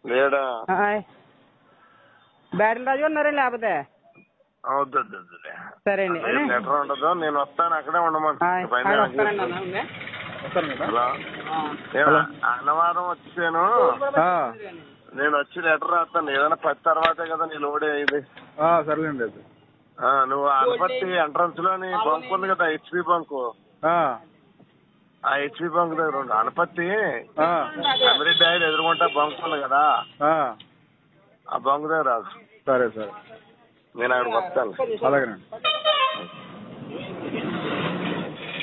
లేడా బ్యాటరీ రాజు ఉన్నారండి లేకపోతే వద్దు వద్దు వద్దులే సరే అండి ఏం లెటర్ ఉండదు నేను వస్తాను అక్కడే ఉండమంటా ఆయ్, పైన ఆయ్, వస్తానండి అన్న, ఉందే? హలో నేను అన్నవరం వచ్చాను నేను వచ్చి లెటర్ రాస్తాను ఏదైనా పది తర్వాతే కదా నీ లోడ్ అయ్యింది సర్లేండి అయితే ఆ, నువ్వు అనపర్తి ఎంట్రన్స్ లోని బంక్ ఉంది కదా హెచ్పి బంక్ ఆ, ఆ హెచ్పి బంక్ దగ్గర ఉండు అనపర్తి ఆ, అమిరెడ్డి ఆయన ఎదురుకుంటా బంక్ ఉంది కదా ఆ, ఆ బంక్ దగ్గర రాదు సరే సరే నేను అక్కడికి వస్తాను అలాగేనండి